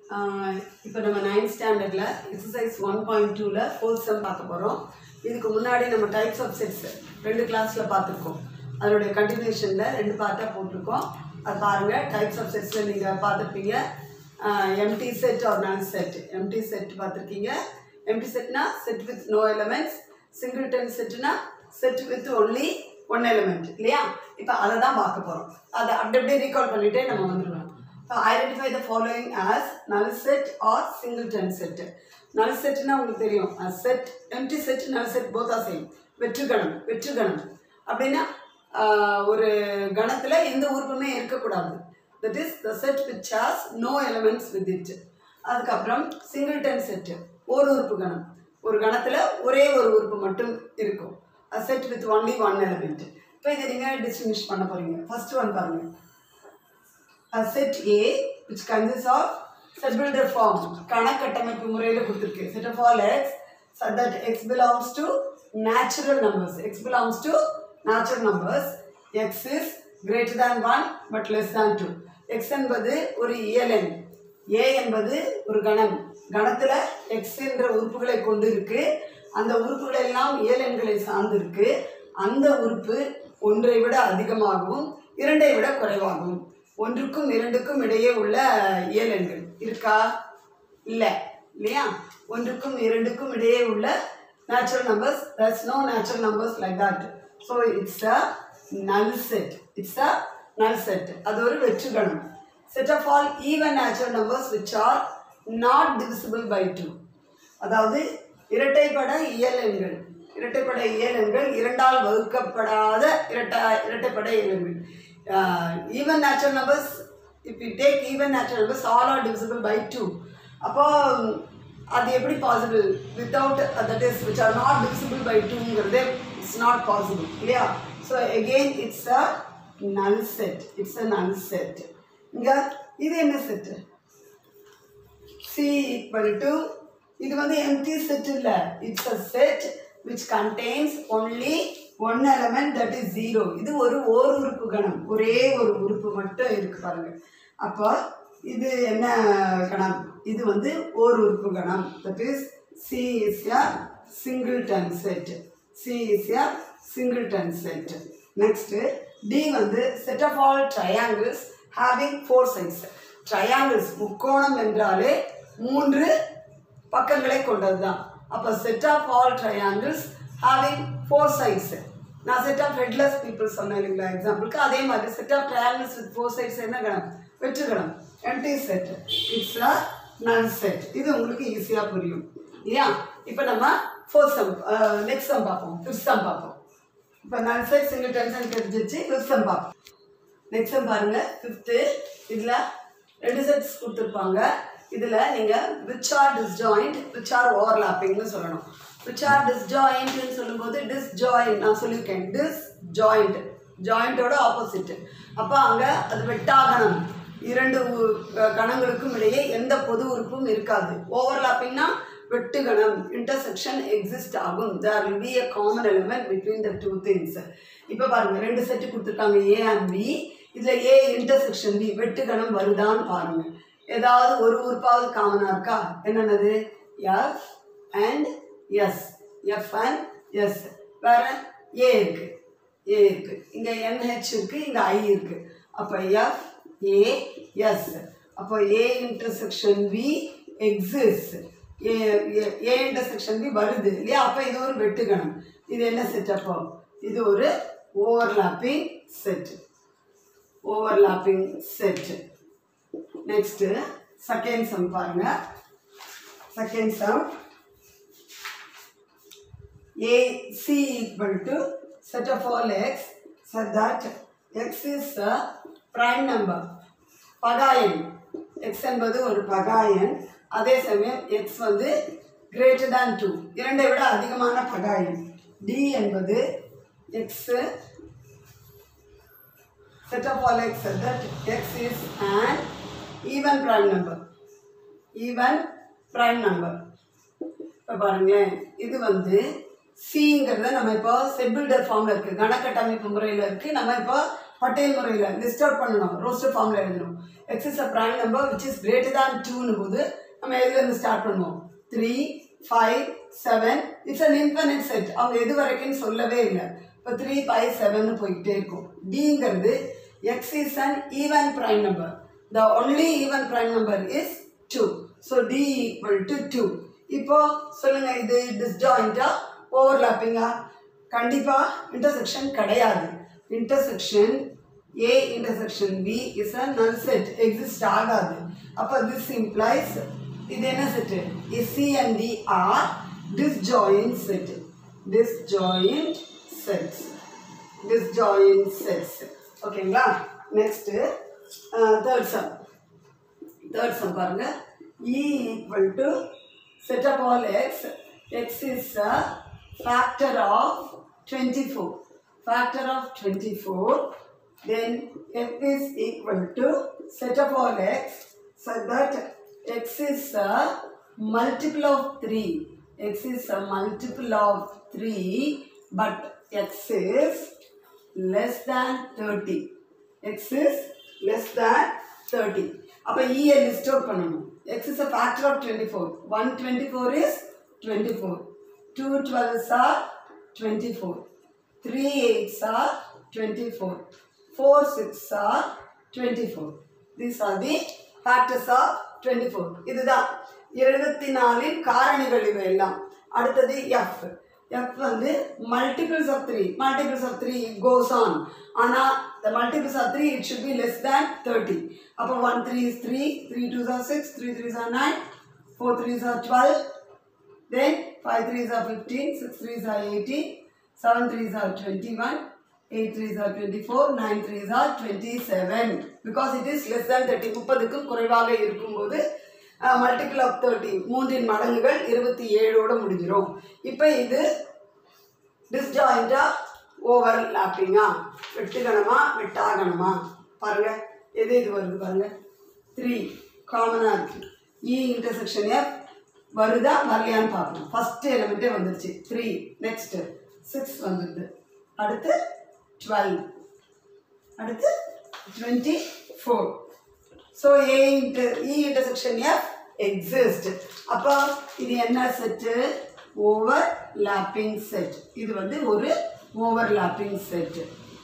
இப்போ நம்ம நைன்த் ஸ்டாண்டர்டில் எக்ஸசைஸ் ஒன் பாயிண்ட் டூவில் ஃபோர்த் செம் பார்க்க போகிறோம் இதுக்கு முன்னாடி நம்ம டைப்ஸ் ஆஃப் செட்ஸ் ரெண்டு கிளாஸில் பார்த்துருக்கோம் அதனுடைய கண்டினியூஷனில் ரெண்டு பார்ட்டாக போட்டிருக்கோம் அது பாருங்கள் டைப்ஸ் ஆஃப் செட்ஸில் நீங்கள் பார்த்துருப்பீங்க empty set or null set empty set பார்த்துருக்கீங்க எம்டி செட்னா set with no elements singleton செட்னா set with only one element இல்லையா இப்போ அதை தான் பார்க்க போகிறோம் அதை அப்படி அப்படியே ரீகால் பண்ணிகிட்டே நம்ம வந்துடுவோம் இப்போ identify the following as null set or singleton set null செட்னா உங்களுக்கு தெரியும் set empty set null set போத்தா சேம் வெற்று கணம் வெற்று கணம் அப்படின்னா ஆஹ், ஒரு கணத்தில் எந்த உறுப்புமே இருக்கக்கூடாது that is the set which has no elements with it அதுக்கப்புறம் சிங்கிள் டென் செட்டு ஒரு உறுப்பு கணம் ஒரு கணத்தில் ஒரே ஒரு உறுப்பு மட்டும் இருக்கும் set with only one element இப்போ இதை நீங்கள் டிஸ்டிங்விஷ் பண்ண போகிறீங்க ஃபர்ஸ்ட் ஒன் பாருங்கள் a set A which consists of set builder form கணக்கட்டமைப்பு முறையில் கொடுத்துருக்கு set of all x so that x belongs to natural numbers x belongs to natural numbers x is greater than 1 but less than 2 x என்பது ஒரு இயலெண் a என்பது ஒரு கணம் கணத்துல x என்ற உறுப்புகளை கொண்டு இருக்கு அந்த உறுப்புகள் எல்லாம் இயலெண்களை சார்ந்து இருக்கு அந்த உறுப்பு ஒன்றை விட அதிகமாகவும் இரண்டை விட குறைவாகவும் ஒன்றுக்கும் இரண்டுக்கும் இடையே உள்ள இயலெண்கள் இருக்கா இல்லை இல்லையா ஒன்றுக்கும் இரண்டுக்கும் இடையே உள்ள natural numbers that's no natural numbers like that so it's a null set it's a null set அது ஒரு வெற்று கணம் set of all even natural numbers which are not divisible by two அதாவது இரட்டைப்பட இயலெண்கள் இரட்டைப்பட இயலெண்கள் இரண்டால் வகுக்கப்படாத இரட்டை இரட்டைப்பட இயலெண்கள் even natural numbers if you take even natural numbers all are divisible by two அப்போ அது எப்படி possible without that is which are not divisible by டூங்கிறது இட்ஸ் நாட் பாசிபிள் இல்லையா so again it's a null set it's a null set இங்கே இது என்ன set C equal to இது வந்து எம்டி செட் இல்லை it's a set which contains only one element that is zero இது ஒரு ஓர் உறுப்பு கணம் ஒரே ஒரு உறுப்பு மட்டும் இருக்கு பாருங்க அப்போ இது என்ன கணம் இது வந்து ஓர் உறுப்பு கணம் that is C is a singleton set C is a singleton set next D வந்து set of all triangles having four sides triangles முக்கோணம் என்றாலே மூன்று பக்கங்களை கொண்டது தான் அப்போ set of all triangles having four sides null set of headless people சொன்னேன் இல்லைங்களா எக்ஸாம்பிளுக்கு அதே மாதிரி set of triangles with four sides என்ன கணம் வெற்று கணம் empty set it's a null set இது உங்களுக்கு ஈஸியாக புரியும் இல்லையா இப்போ நம்ம ஃபோர்த் சம் நெக்ஸ்ட் சம் பார்ப்போம் ஃபிஃப்த் சம் பார்ப்போம் இப்போ நன் செட் சிங்கிள் டென்ஷன் தெரிஞ்சிச்சு ஃபிஃப்த் சம் பார்ப்போம் நெக்ஸ்ட் சம் பாருங்க ஃபிஃப்த்து இதில் ரெண்டு செட்ஸ் கொடுத்துருப்பாங்க இதில் நீங்கள் which are disjoint which are ஓவர்லாப்பிங்னு சொல்லணும் விச் ஆர் டிஸ்ஜாயிண்ட்னு சொல்லும்போது டிஸ்ஜாயிண்ட் நான் சொல்லியிருக்கேன் டிஸ் ஜாயிண்ட் ஜாயிண்ட்டோட ஆப்போசிட் அப்போ அங்கே அது வெட்டாகணம் இரண்டு உ- அஹ் கணங்களுக்கும் இடையே எந்த பொது உறுப்பும் இருக்காது ஓவர்லாப்பிங்னா வெட்டு கணம் இன்டர்செக்ஷன் எக்ஸிஸ்ட் ஆகும் there will be a common element between the two things இப்போ பாருங்க ரெண்டு செட்டு கொடுத்துருக்காங்க ஏ அண்ட் பி இதில் ஏ இன்டர்செக்ஷன் பி வெட்டு கணம் வருதான்னு பாருங்க ஏதாவது ஒரு உறுப்பாவது காமனாக இருக்கா என்னென்னது F and S F and S வேற ஏ இருக்கு ஏ இருக்கு இங்கே என்ஹெச் இருக்கு இங்கே ஐ இருக்கு அப்போ எஃப் ஏ எஸ் அப்போ A intersection B exist A A intersection B வருது இல்லையா அப்போ இது ஒரு வெட்டுகணம் இது என்ன செட் அப்போ இது ஒரு overlapping set overlapping set next second sum பாருங்க second sum a c equal to set of all x so that x is a prime number பகாயன் x என்பது ஒரு பகாயன் அதே சமயம் x வந்து greater than 2 இரண்டை விட அதிகமான பகாயன் d என்பது x set of all x so that x is an even prime number even prime number இப்போ பாருங்களேன் இது வந்து சிங்கிறத நம்ம இப்போ செட் பில்டர் ஃபார்மில் இருக்குது கணக்கட்டமைப்பு முறையில் இருக்குது நம்ம இப்போ பட்டியல் முறையில் லிஸ்ட் அவுட் பண்ணணும் ரோஸ்டர் ஃபார்மில் எழுதணும் X is a prime number which is greater than டூன்னு போது நம்ம எதுலேருந்து ஸ்டார்ட் பண்ணுவோம் three five seven it's an infinite set அவங்க எது வரைக்கும்னு சொல்லவே இல்லை இப்போ த்ரீ ஃபைவ் செவன் போய்கிட்டே இருக்கும் டிங்கிறது X is an even prime number the only even prime number is two so D equal to two இப்போ சொல்லுங்க இது டிஸ்ஜாயிண்டா ஓவர்லாப்பிங்கா கண்டிப்பா இன்டர்செக்ஷன் கிடையாது intersection A intersection B is a null set exist ஆகாது அப்போ திஸ் இம்ப்ளைஸ் இது என்ன set is C and D are disjoint set disjoint sets disjoint sets ஓகேங்களா next third sum third sum பாருங்க e equal to set up all x x is a factor of 24 factor of 24 then f is equal to set up all x so that x is a multiple of 3 x is a multiple of 3 but x is less than 30 x is less than 30 அப்போ இயை list out பண்ணணும் x is a factor of 24 124 is 24 2 12s are 24 3 8s are 24 4 6 are 24 these are the factors of 24 இதுதான் இருபத்தி நாலின் காரணிகள் இவை எல்லாம் அடுத்தது F F வந்து multiples of three multiples of three goes on ஆனால் the multiples of 3 it should be less than 30 அப்போ 1 3 is 3 3 2s are 6 3 3s are 9 4 3s are 12 then 5 3s are 15 6 3s are 18 7 3s are 21 8 3s are 24 9 3s are 27 because it is less than 30 முப்பதுக்கும் குறைவாக இருக்கும்போது multiple of thirty மூன்றின் மடங்குகள் இருபத்தி ஏழோட முடிஞ்சிடும் இப்போ இது டிஸ்ஜாயிண்டா ஓவர் லாப்பிங்கா வெட்டுகணமா வெட்டாகணமா பாருங்க எது இது வருது பாருங்க த்ரீ காமனாக இருக்கு இ இன்டர்செக்ஷன் எஃப் வருதா வரலையான்னு பார்க்கணும் ஃபஸ்ட்டு எலிமெண்ட்டே வந்துருச்சு த்ரீ நெக்ஸ்ட்டு சிக்ஸ் வந்துடுது அடுத்து டுவெல் அடுத்து twenty four so A inter E intersection F exist அப்போ இது என்ன செட்டு ஓவர் லாப்பிங் செட் இது வந்து ஒரு ஓவர் லாப்பிங் செட்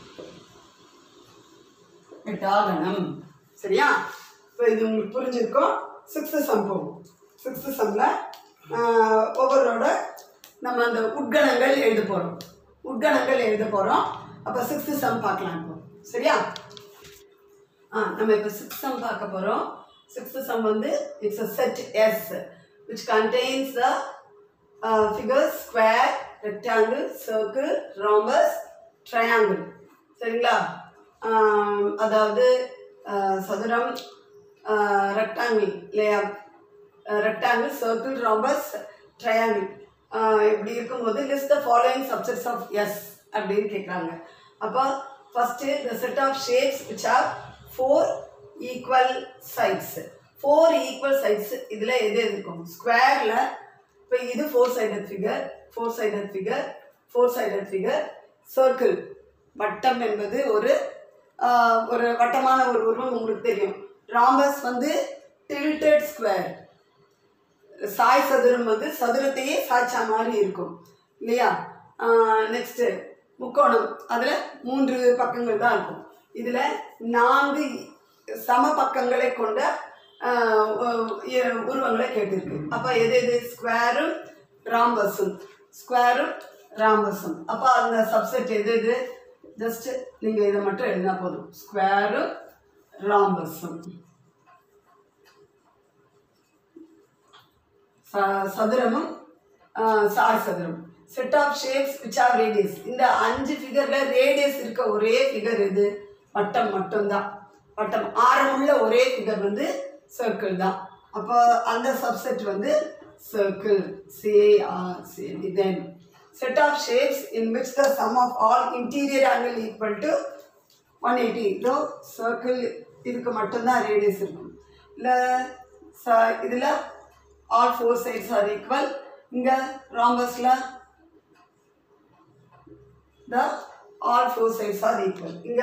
எட்டாகணம் சரியா இப்போ இது உங்களுக்கு புரிஞ்சிருக்கும் சிக்ஸ்த்து சம் போகும் சிக்ஸ்த்து சம்மில் ஒவ்வொருவரோட நம்ம அந்த உட்கணங்கள் எழுத போகிறோம் உட்கணங்கள் எழுத போகிறோம் அப்போ சிக்ஸ்த்து சம் பார்க்கலாம் இப்போ சரியா ஆ நம்ம இப்போ சிக்ஸ் சம் பார்க்க போகிறோம் சிக்ஸ்த் சம் வந்து it's a set S which contains the figure square rectangle circle rhombus triangle சரிங்களா ஆம், அதாவது ஆ, சதுரம் ரெக்டாங்கிள் இல்லையா ரெக்டாங்கிள் சர்க்கிள் ராம்பஸ் ட்ரையாங்கிள் இப்படி இருக்கும்போது list the following subsets of S அப்படின்னு கேட்குறாங்க அப்போ first the set of shapes which are four equal sides four equal sides இதில் எது எது இருக்கும் ஸ்கொயரில் இப்போ இது four sided figure four sided figure four sided figure circle வட்டம் என்பது ஒரு ஆஹ், ஒரு வட்டமான ஒரு உருவம் உங்களுக்கு தெரியும் ராம்பஸ் வந்து டில்டட் ஸ்கொயர் சாய் சதுரம் வந்து சதுரத்தையே சாய்ச்சா மாதிரி இருக்கும் இல்லையா நெக்ஸ்ட்டு முக்கோணம் அதில் மூன்று பக்கங்கள் தான் இருக்கும் இதில் நான்கு சம பக்கங்களை கொண்ட ஆஹ், உ- இ- உருவங்களை கேட்டிருக்கு அப்போ எது எது ஸ்கொயரும் ராம்பஸும் ஸ்கொயரும் ராம்பஸும் அப்போ அந்த சப்செட் எது எது ஜஸ்ட் நீங்கள் இதை மட்டும் எழுதினா போதும் ஸ்கொயரும் ராம்பஸும் ச- சதுரமும் ஆஹ், சாய் சதுரம் set of shapes which are radius இந்த அஞ்சு ஃபிகரில் ரேடியஸ் இருக்க ஒரே ஃபிகர் எது வட்டம் மட்டும்தான் வட்டம் ஆரமுள்ள ஒரே ஃபிகர் வந்து சர்க்கிள் தான் அப்போ அந்த சப்செட் வந்து circle CR C then set of shapes in which the sum of all interior angle equal to one eighty இதோ சர்க்கிள் இதுக்கு மட்டும்தான் ரேடியஸ் இருக்கும் இல்லை ச இதில் all four sides are equal இங்கே ராம்பஸில் the all four sides are equal இங்கே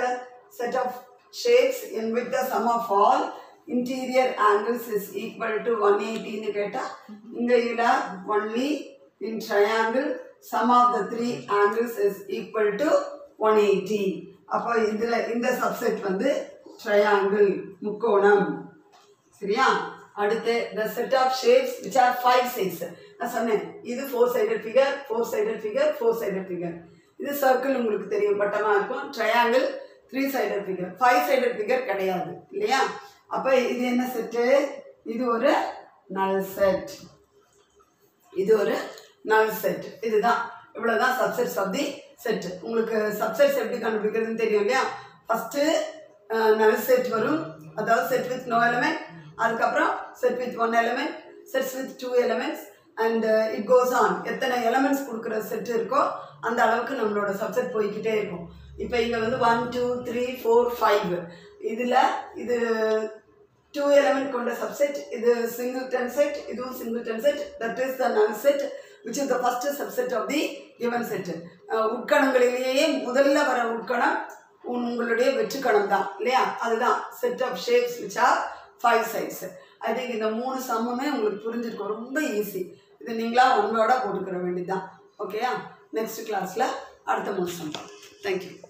set of shapes in which the sum of all interior angles is equal to 180 ன்னு கேட்டா இங்க you have only in triangle sum of the three angles is equal to 180 அப்போ இதுல இந்த subset வந்து triangle முக்கோணம் சரியா அடுத்து the set of shapes which are five sides நான் சொன்னேன் இது four sided figure four sided figure four sided figure இது சர்க்கிள் உங்களுக்கு தெரியும் பட்டமா இருக்கும் triangle three sided figure five sided figure கிடையாது இல்லையா அப்போ இது என்ன செட்டு இது ஒரு நல் செட் இது ஒரு நல் செட் இதுதான் இவ்வளோதான் சப்செட்ஸ் ஆஃப் தி செட் உங்களுக்கு சப்செட்ஸ் எப்படி கண்டுபிடிக்கிறதுன்னு தெரியும் இல்லையா ஃபஸ்ட்டு நல் செட் வரும் அதாவது செட் வித் நோ எலமெண்ட் அதுக்கப்புறம் set with one element sets with two elements and it goes on எத்தனை எலமெண்ட்ஸ் கொடுக்குற செட் இருக்கோ அந்த அளவுக்கு நம்மளோட சப்செட் போய்க்கிட்டே இருக்கும் இப்போ இங்கே வந்து one two three four five இதில் இது டூ எலமெண்ட் கொண்ட சப்செட் இது சிங்கிள் டென் செட் இதுவும் singleton set that is the null set which is the first subset of the given set உட்கணங்களிலேயே முதல்ல வர உட்கணம் உங்களுடைய வெற்றுக்கணம் தான் இல்லையா அதுதான் set of shapes which are five size I think இந்த மூணு சம்முமே உங்களுக்கு புரிஞ்சிருக்கும் ரொம்ப ஈஸி இது நீங்களா ஒன்னோட போட்டுக்கிற வேண்டியதுதான் ஓகேயா நெக்ஸ்ட் கிளாஸில் அடுத்த மூணு சம் தேங்க்யூ